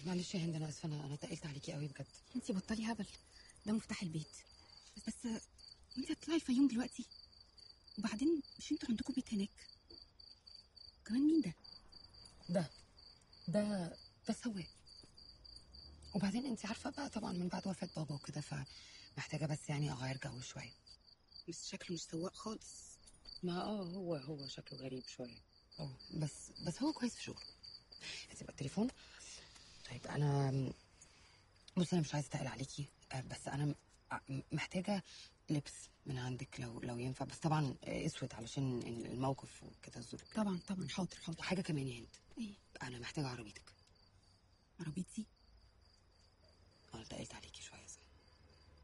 معلش يا هند انا اسفه انا انا تقلت عليكي قوي بجد انتي بطلي هبل ده مفتاح البيت بس بس وانتي هتطلعي الفيوم دلوقتي وبعدين مش انتوا عندكم بيت هناك كمان مين ده ده ده ده سواق وبعدين انت عارفه بقى طبعا من بعد وفاه بابا وكده فمحتاجه بس يعني اغير جو شويه بس شكله مش سواق خالص ما اه هو هو شكله غريب شويه اه بس بس هو كويس في شغله هتبقى التليفون طيب انا بصي انا مش عايزه اتقل عليكي آه، بس انا م- ع- محتاجه لبس من عندك لو لو ينفع بس طبعا آه، اسود علشان الموقف وكده الظروف طبعا طبعا حاضر حاضر وحاجه كمان يا هند ايه انا محتاجه عربيتك عربيتي اه تقلت عليكي شويه